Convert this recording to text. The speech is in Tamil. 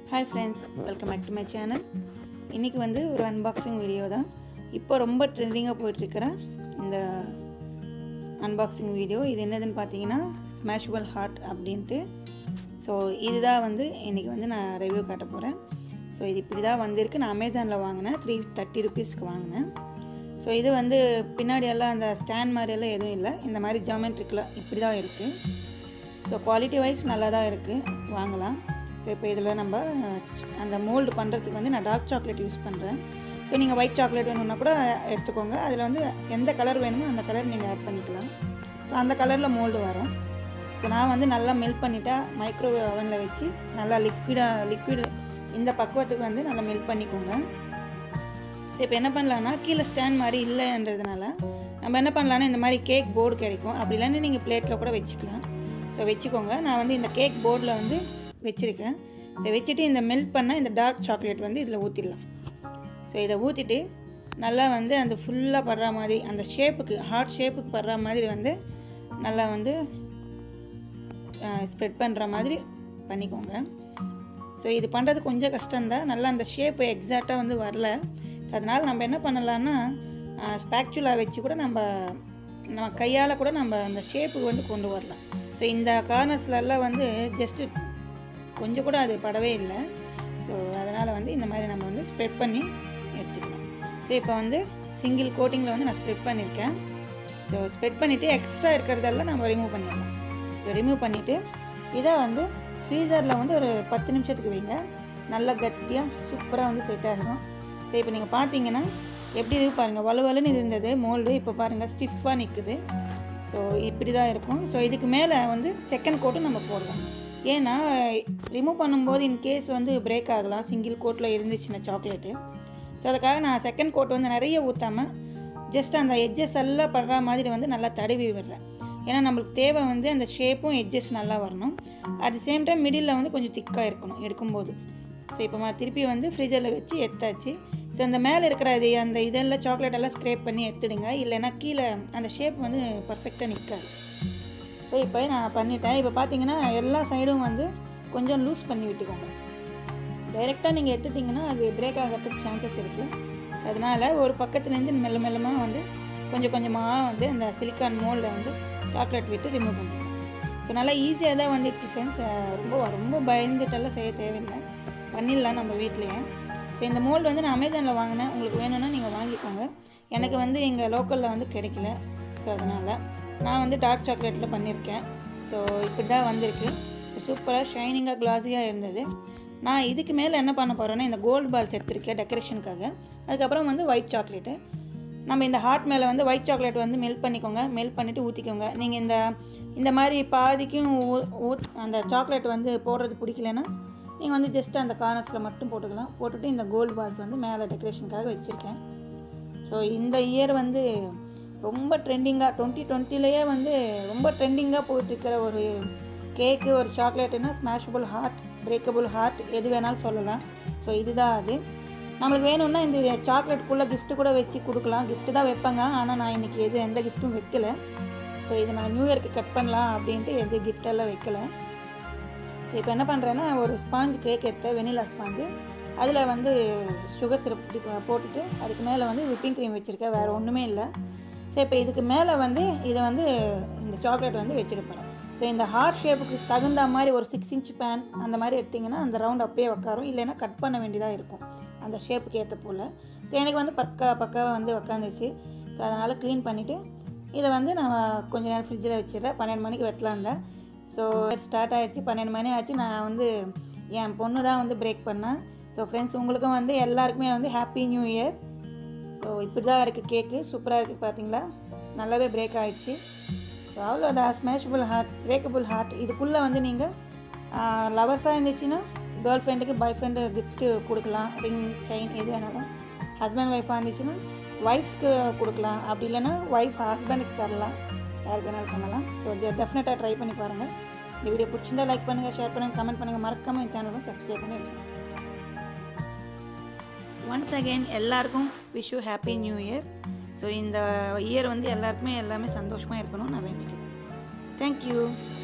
hi friends welcome back to my channel இன்றைக்கி வந்து ஒரு அன்பாக்சிங் வீடியோ தான் இப்போ ரொம்ப ட்ரெண்டிங்காக போயிட்டுருக்கிற இந்த அன்பாக்சிங் வீடியோ இது என்னதுன்னு பார்த்தீங்கன்னா ஸ்மாஷபிள் ஹார்ட் அப்படின்ட்டு ஸோ இதுதான் வந்து இன்றைக்கி வந்து நான் ரிவ்யூ காட்ட போகிறேன் ஸோ இது இப்படி தான் வந்திருக்கு நான் அமேசானில் வாங்கினேன் த்ரீ தேர்ட்டி ருபீஸ்க்கு வாங்கினேன் ஸோ இது வந்து பின்னாடி எல்லாம் அந்த ஸ்டாண்ட் மாதிரி எல்லாம் எதுவும் இல்லை இந்த மாதிரி ஜாமெட்ரிக்கில் இப்படி தான் இருக்குது ஸோ குவாலிட்டி வைஸ் நல்லா தான் இருக்குது வாங்கலாம் ஸோ இப்போ இதில் நம்ம அஹ், அந்த மோல்டு பண்ணுறதுக்கு வந்து நான் டார்க் சாக்லேட் யூஸ் பண்ணுறேன் ஸோ நீங்கள் ஒயிட் சாக்லேட் வேணும்னா கூட எடுத்துக்கோங்க அதில் வந்து எந்த கலர் வேணுமோ அந்த கலர் நீங்கள் ஆட் பண்ணிக்கலாம் ஸோ அந்த கலரில் மோல்டு வரும் ஸோ நான் வந்து நல்லா மெல்ட் பண்ணிட்டா மைக்ரோவேவ் அவனில் வச்சு நல்லா லிக்விடாக லிக்விட் இந்த பக்குவத்துக்கு வந்து நல்லா மெல்ட் பண்ணிக்கோங்க ஸோ இப்போ என்ன பண்ணலான்னா கீழே ஸ்டாண்ட் மாதிரி இல்லைன்றதுனால நம்ம என்ன பண்ணலான்னா இந்த மாதிரி கேக் போர்டு கிடைக்கும் அப்படி இல்லைன்னு நீங்கள் பிளேட்டில் கூட வச்சுக்கலாம் ஸோ வச்சுக்கோங்க நான் வந்து இந்த கேக் போர்டில் வந்து வச்சுருக்கேன் ஸோ வச்சுட்டு இந்த மெல்ட் பண்ண இந்த டார்க் சாக்லேட் வந்து இதில் ஊற்றிடலாம் ஸோ இதை ஊற்றிட்டு நல்லா வந்து அந்த ஃபுல்லாக படுற மாதிரி அந்த ஷேப்புக்கு ஹார்ட் ஷேப்புக்கு படுற மாதிரி வந்து நல்லா வந்து ஸ்ப்ரெட் பண்ணுற மாதிரி பண்ணிக்கோங்க ஸோ இது பண்ணுறது கொஞ்சம் கஷ்டம்தான் நல்லா அந்த ஷேப்பு எக்ஸாக்டாக வந்து வரல ஸோ அதனால் நம்ம என்ன பண்ணலான்னா ஸ்பேக்சுலா வச்சு கூட நம்ம நம்ம கையால் கூட நம்ம அந்த ஷேப்புக்கு வந்து கொண்டு வரலாம் ஸோ இந்த கார்னர்ஸ்லலாம் வந்து ஜஸ்ட்டு கொஞ்சம் கூட அது படவே இல்லை ஸோ அதனால் வந்து இந்த மாதிரி நம்ம வந்து ஸ்ப்ரெட் பண்ணி எடுத்துக்கலாம் ஸோ இப்போ வந்து சிங்கிள் கோட்டிங்கில் வந்து நான் ஸ்ப்ரெட் பண்ணியிருக்கேன் ஸோ ஸ்ப்ரெட் பண்ணிவிட்டு எக்ஸ்ட்ரா இருக்கிறதெல்லாம் நம்ம ரிமூவ் பண்ணிடலாம் ஸோ ரிமூவ் பண்ணிவிட்டு இதை வந்து ஃப்ரீசரில் வந்து ஒரு பத்து நிமிஷத்துக்கு வைங்க நல்லா கட்டியாக சூப்பராக வந்து செட் ஆகிடும் ஸோ இப்போ நீங்கள் பார்த்தீங்கன்னா எப்படி இது பாருங்கள் வலுவலுன்னு இருந்தது மோல்டு இப்போ பாருங்கள் ஸ்டிஃபாக நிற்குது ஸோ இப்படி தான் இருக்கும் ஸோ இதுக்கு மேலே வந்து செகண்ட் கோட்டும் நம்ம போடலாம் ஏன்னா ரிமூவ் பண்ணும்போது இன்கேஸ் வந்து பிரேக் ஆகலாம் சிங்கிள் கோட்டில் இருந்துச்சுன்னா சாக்லேட்டு ஸோ அதுக்காக நான் செகண்ட் கோட் வந்து நிறைய ஊற்றாமல் ஜஸ்ட் அந்த எட்ஜஸ் எல்லாம் படுற மாதிரி வந்து நல்லா தடவி விடுறேன் ஏன்னா நம்மளுக்கு தேவை வந்து அந்த ஷேப்பும் எட்ஜஸ் நல்லா வரணும் at the same time middle வந்து கொஞ்சம் திக்காக இருக்கணும் எடுக்கும்போது ஸோ இப்போ நான் திருப்பி வந்து ஃப்ரிட்ஜில் வச்சு எடுத்தாச்சு ஸோ அந்த மேலே இருக்கிற அது அந்த இதெல்லாம் சாக்லேட் எல்லாம் ஸ்க்ரேப் பண்ணி எடுத்துடுங்க இல்லைன்னா கீழே அந்த ஷேப் வந்து பர்ஃபெக்டாக நிற்காது ஸோ இப்போ நான் பண்ணிட்டேன் இப்போ பார்த்தீங்கன்னா எல்லா சைடும் வந்து கொஞ்சம் லூஸ் பண்ணி விட்டுக்கோங்க டைரெக்டாக நீங்கள் எடுத்துட்டிங்கன்னா அது பிரேக் ஆகிறதுக்கு சான்சஸ் இருக்குது ஸோ அதனால் ஒரு பக்கத்துலேருந்து மெல்ல மெல்லமாக வந்து கொஞ்சம் கொஞ்சமாக வந்து அந்த சிலிக்கான் மோல்டில் வந்து சாக்லேட் விட்டு ரிமூவ் பண்ணிடலாம் ஸோ நல்லா ஈஸியாக தான் வந்துடுச்சு ஃப்ரெண்ட்ஸ் ரொம்ப ரொம்ப பயந்துட்டெல்லாம் செய்ய தேவையில்லை பண்ணிடலாம் நம்ம வீட்லேயே ஸோ இந்த மோல்டு வந்து நான் அமேசானில் வாங்கினேன் உங்களுக்கு வேணும்னா நீங்கள் வாங்கிக்கோங்க எனக்கு வந்து எங்கள் லோக்கலில் வந்து கிடைக்கல ஸோ அதனால் நான் வந்து டார்க் சாக்லேட்டில் பண்ணியிருக்கேன் ஸோ இப்படி தான் வந்திருக்கு ஸோ சூப்பராக ஷைனிங்காக கிளாஸியாக இருந்தது நான் இதுக்கு மேலே என்ன பண்ண போகிறேன்னா இந்த கோல்டு பால்ஸ் எடுத்திருக்கேன் டெக்கரேஷனுக்காக அதுக்கப்புறம் வந்து ஒயிட் சாக்லேட்டு நம்ம இந்த ஹார்ட் மேலே வந்து ஒயிட் சாக்லேட் வந்து மெல்ட் பண்ணிக்கோங்க மெல்ட் பண்ணிவிட்டு ஊற்றிக்கோங்க நீங்கள் இந்த இந்த மாதிரி பாதிக்கும் ஊ- ஊத் அந்த சாக்லேட் வந்து போடுறது பிடிக்கலன்னா நீங்கள் வந்து ஜஸ்ட் அந்த கார்னர்ஸில் மட்டும் போட்டுக்கலாம் போட்டுட்டு இந்த கோல்டு பால்ஸ் வந்து மேலே டெக்கரேஷனுக்காக வச்சுருக்கேன் ஸோ இந்த இயர் வந்து ரொம்ப ட்ரெண்டிங்காக டுவெண்ட்டி டுவெண்ட்டிலேயே வந்து ரொம்ப ட்ரெண்டிங்காக போயிட்டுருக்கிற ஒரு கேக்கு ஒரு சாக்லேட்டுன்னா ஸ்மாஷபிள் ஹார்ட் பிரேக்கபிள் ஹார்ட் எது வேணாலும் சொல்லலாம் ஸோ இதுதான் அது நம்மளுக்கு வேணும்னா இந்த சாக்லேட்டுக்குள்ளே gift கூட வச்சு கொடுக்கலாம் gift தான் வைப்பாங்க ஆனால் நான் இன்றைக்கி எது எந்த கிஃப்ட்டும் வைக்கல ஸோ இதை நான் நியூ இயர்க்கு கட் பண்ணலாம் அப்படின்ட்டு எது gift எல்லாம் வைக்கல ஸோ இப்போ என்ன பண்ணுறேன்னா ஒரு ஸ்பாஞ்ச் கேக் எடுத்தேன் வெனிலா ஸ்பாஞ்சு அதில் வந்து சுகர் சிரப் போட்டுட்டு அதுக்கு மேலே வந்து விப்பிங் க்ரீம் வச்சுருக்கேன் வேறு ஒன்றுமே இல்லை ஸோ இப்போ இதுக்கு மேலே வந்து இதை வந்து இந்த சாக்லேட் வந்து வச்சுருப்பேன் ஸோ இந்த ஹார்ட் ஷேப்புக்கு தகுந்த மாதிரி ஒரு சிக்ஸ் இன்ச் பேன் அந்த மாதிரி எடுத்திங்கன்னா அந்த ரவுண்ட் அப்படியே உட்காரும் இல்லைன்னா கட் பண்ண வேண்டியதாக இருக்கும் அந்த ஷேப்புக்கு ஏற்ற போல் ஸோ எனக்கு வந்து பக்கா பக்காவாக வந்து உக்காந்துச்சு ஸோ அதனால் க்ளீன் பண்ணிவிட்டு இதை வந்து நான் கொஞ்ச நேரம் ஃப்ரிட்ஜில் வச்சிடுறேன் பன்னெண்டு மணிக்கு வெட்டலாம் இருந்தேன் ஸோ ஸ்டார்ட் ஆயிடுச்சு பன்னெண்டு மணி ஆச்சு நான் வந்து என் பொண்ணு தான் வந்து பிரேக் பண்ணேன் ஸோ ஃப்ரெண்ட்ஸ் உங்களுக்கும் வந்து எல்லாருக்குமே வந்து ஹாப்பி நியூ இயர் ஸோ இப்படி தான் இருக்குது கேக்கு சூப்பராக இருக்குது பார்த்தீங்களா நல்லாவே பிரேக் ஆயிடுச்சு ஸோ அவ்வளோதான் ஸ்மேஷபிள் ஹார்ட் பிரேக்கபிள் ஹார்ட் இதுக்குள்ளே வந்து நீங்கள் லவர்ஸாக இருந்துச்சுன்னா கேர்ள் ஃப்ரெண்டுக்கு பாய் ஃப்ரெண்டு கிஃப்ட்டு கொடுக்கலாம் ரிங் செயின் எது வேணாலும் ஹஸ்பண்ட் ஒய்ஃபாக இருந்துச்சுன்னா ஒய்ஃப்க்கு கொடுக்கலாம் அப்படி இல்லைன்னா ஒய்ஃப் ஹஸ்பண்டுக்கு தரலாம் யாருக்கு வேணாலும் பண்ணலாம் ஸோ டெஃபினட்டாக ட்ரை பண்ணி பாருங்கள் இந்த வீடியோ பிடிச்சிருந்தா லைக் பண்ணுங்கள் ஷேர் பண்ணுங்கள் கமெண்ட் பண்ணுங்கள் மறக்காமல் என் சேனலும் சப்ஸ்கிரைப் பண்ணி வச்சுக்கோங்க ஒன்ஸ் அகெயின் எல்லாருக்கும் wish you happy new year so இந்த இயர் வந்து எல்லாருக்குமே எல்லாமே சந்தோஷமாக இருக்கணும்னு நான் வேண்டிக்கிறேன் தேங்க்யூ